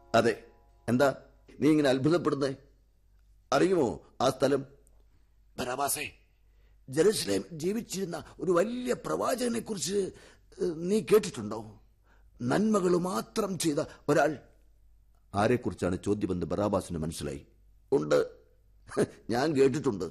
അതെ എന്താ നീ ഇങ്ങനെ അത്ഭുതപ്പെടുന്നേ അറിയുമോ ആ സ്ഥലം ബറാബാസേ ജെറുസലേം ജീവിച്ചിരുന്ന ഒരു വലിയ പ്രവാചകനെ കുറിച്ച് നീ കേട്ടിട്ടുണ്ടോ നന്മകൾ മാത്രം ചെയ്ത ഒരാൾ ആരെക്കുറിച്ചാണ് ചോദ്യമെന്ന് ബറാബാസിന് മനസ്സിലായി ഉണ്ട് ഞാൻ കേട്ടിട്ടുണ്ട്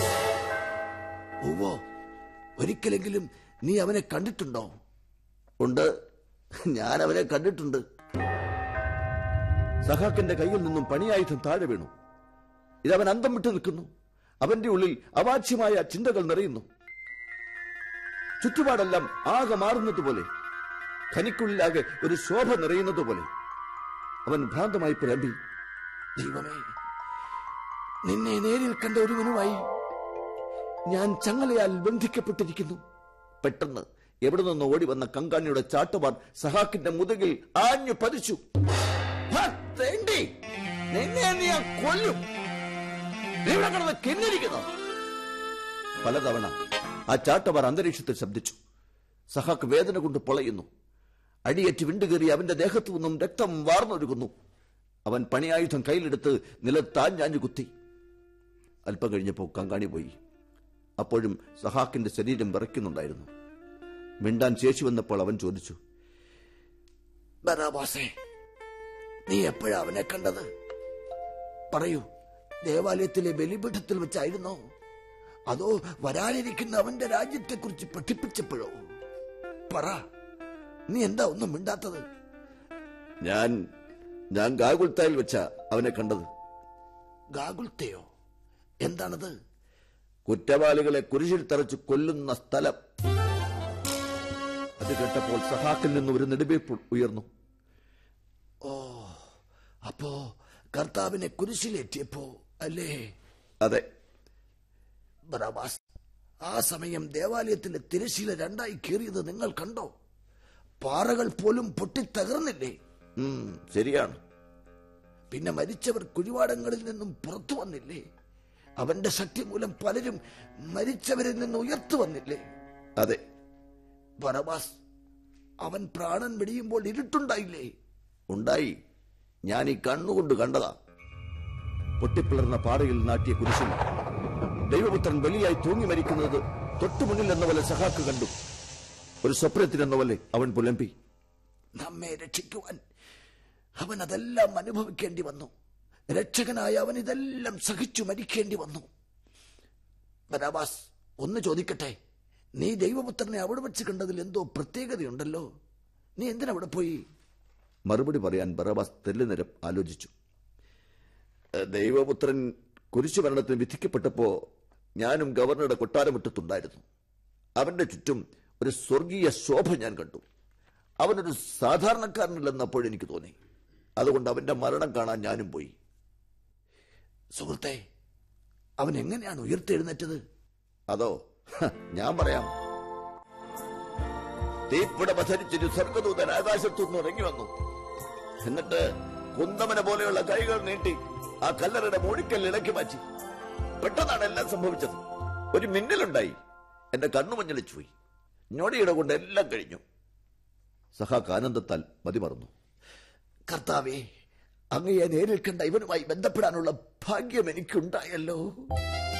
ഓവോ ഒരിക്കലെങ്കിലും നീ അവനെ കണ്ടിട്ടുണ്ടോ ഉണ്ട് ഞാൻ അവനെ കണ്ടിട്ടുണ്ട് സഹാക്കിന്റെ കയ്യിൽ നിന്നും പണിയായുധം താഴെ വീണു ഇതവൻ അന്തം വിട്ടു നിൽക്കുന്നു അവന്റെ ഉള്ളിൽ അവാച്യമായ ചിന്തകൾ നിറയുന്നു ചുറ്റുപാടെല്ലാം ആകെ മാറുന്നത് പോലെ ഖനിക്കുള്ളിലാകെ ഒരു ശോഭ നിറയുന്നത് പോലെ അവൻ ഭ്രാന്തമായി പുലമ്പി ദൈവമേ നിന്നെ നേരിൽ കണ്ട ഒരുവനുമായി ഞാൻ ചങ്ങലയാൽ ബന്ധിക്കപ്പെട്ടിരിക്കുന്നു പെട്ടെന്ന് എവിടെ നിന്ന് ഓടി വന്ന കങ്കാണിയുടെ ചാട്ടുമാർ സഹാക്കിന്റെ മുതുകിൽ ആഞ്ഞു പതിച്ചു ഹാ, തേണ്ടി നിന്നെ നീ ഞാൻ കൊല്ലും നീ ഇവിടെ കിടന്ന് കിന്നിരിക്കുന്നു പലതവണ ആ ചാട്ടവാർ അന്തരീക്ഷത്തിൽ ശബ്ദിച്ചു സഹാക്ക് വേദന കൊണ്ട് പൊളയുന്നു അടിയേറ്റ് വിണ്ടുകയറി അവന്റെ ദേഹത്തു നിന്നും രക്തം വാർന്നൊഴുകുന്നു അവൻ പണിയായുധം കയ്യിലെടുത്ത് നിലത്താഞ്ഞാഞ്ഞു കുത്തി അല്പം കഴിഞ്ഞപ്പോൾ കങ്കാണി പോയി അപ്പോഴും സഹാക്കിന്റെ ശരീരം വിറയ്ക്കുന്നുണ്ടായിരുന്നു മിണ്ടാൻ ശേഷി വന്നപ്പോൾ അവൻ ചോദിച്ചു ബറാബാസേ നീ എപ്പോഴാ അവനെ കണ്ടത് പറയൂ ദേവാലയത്തിലെ ബലിപീഠത്തിൽ വെച്ചായിരുന്നോ അതോ വരാനിരിക്കുന്ന അവന്റെ രാജ്യത്തെക്കുറിച്ച് പഠിപ്പിച്ചപ്പോഴോ പറ നീ എന്താ ഒന്നും മിണ്ടാത്തത് ഞാൻ ഞാൻ ഗാഗുൽത്തായിൽ വെച്ച അവനെ കണ്ടത് ഗാഗുൽത്തയോ എന്താണത് കുറ്റവാളികളെ കുരിശിൽ തറച്ച് കൊല്ലുന്ന സ്ഥലം അത് കേട്ടപ്പോൾ സഹാക്കിൽ നിന്ന് ഒരു നെടുവീർപ്പ് ഉയർന്നു അപ്പോ കർത്താവിനെ കുരിശിലേറ്റിയപ്പോ അല്ലേ അതെ ബറാബാസ് ആ സമയം ദേവാലയത്തിലെ തിരശീല രണ്ടായി കീറിയത് നിങ്ങൾ കണ്ടോ പാറകൾ പോലും പൊട്ടിത്തകർന്നില്ലേ ഉം, ശരിയാണ് പിന്നെ മരിച്ചവർ കുഴിവാടങ്ങളിൽ നിന്നും പുറത്തു വന്നില്ലേ അവന്റെ ശക്തി മൂലം പലരും മരിച്ചവരിൽ നിന്ന് ഉയർത്തു വന്നില്ലേ അതെ ബറബാസ് അവൻ പ്രാണൻ വെടിയുമ്പോൾ ഇരുട്ടുണ്ടായില്ലേ ഉണ്ടായി ഞാൻ ഈ കണ്ണുകൊണ്ട് കണ്ടതാ പൊട്ടിപ്പിളർന്ന പാറയിൽ നാട്ടിയ കുരിശിൽ ദൈവപുത്രൻ ബലിയായി തൂങ്ങി മരിക്കുന്നത് തൊട്ടുമുന്നിൽ എന്ന പോലെ സഹാക്ക് കണ്ടു ഒരു സ്വപ്നത്തിനെന്ന പോലെ അവൻ പുലമ്പി നമ്മെ രക്ഷിക്കുവാൻ അവൻ അതെല്ലാം അനുഭവിക്കേണ്ടി വന്നു രക്ഷകനായ അവൻ ഇതെല്ലാം സഹിച്ചു മരിക്കേണ്ടി വന്നു ബരാബാസ് ഒന്ന് ചോദിക്കട്ടെ നീ ദൈവപുത്രനെ അവിടെ വെച്ച് കണ്ടതിൽ എന്തോ പ്രത്യേകതയുണ്ടല്ലോ നീ എന്തിനവിടെ പോയി മറുപടി പറയാൻ ബറബാസ് തെല്ലുനിരം ആലോചിച്ചു "ഏ, ദൈവപുത്രൻ കുരിശു മരണത്തിന് വിധിക്കപ്പെട്ടപ്പോ ഞാനും ഗവർണറുടെ കൊട്ടാരമുറ്റത്തുണ്ടായിരുന്നു അവന്റെ ചുറ്റും ഒരു സ്വർഗീയ ശോഭ ഞാൻ കണ്ടു അവനൊരു സാധാരണക്കാരനല്ലെന്നപ്പോൾ എനിക്ക് തോന്നി അതുകൊണ്ട് അവന്റെ മരണം കാണാൻ ഞാനും പോയി സുഹൃത്തെ അവൻ എങ്ങനെയാണ് ഉയർത്തെഴുന്നേറ്റത് അതോ ഹ, ഞാൻ പറയാം തീപ്പിട ധരിച്ചൊരു സ്വർഗദൂതൻ ആകാശത്തുനിന്ന് ഇറങ്ങി വന്നു എന്നിട്ട് കുന്തമന പോലെയുള്ള കൈകൾ നീട്ടി ആ കല്ലറയുടെ മൂടിക്കൽ ഇളക്കി മാറ്റി പെട്ടെന്നാണ് എല്ലാം സംഭവിച്ചത് ഒരു മിന്നലുണ്ടായി എന്റെ കണ്ണു മഞ്ഞളിച്ചു പോയി ഞൊടിയിട കൊണ്ട് എല്ലാം കഴിഞ്ഞു സഹാക്ക് ആനന്ദത്താൽ മതിമറന്നു കർത്താവേ അങ്ങയെ നേരിൽ കണ്ട ഇവനുമായി ബന്ധപ്പെടാനുള്ള ഭാഗ്യം എനിക്കുണ്ടായല്ലോ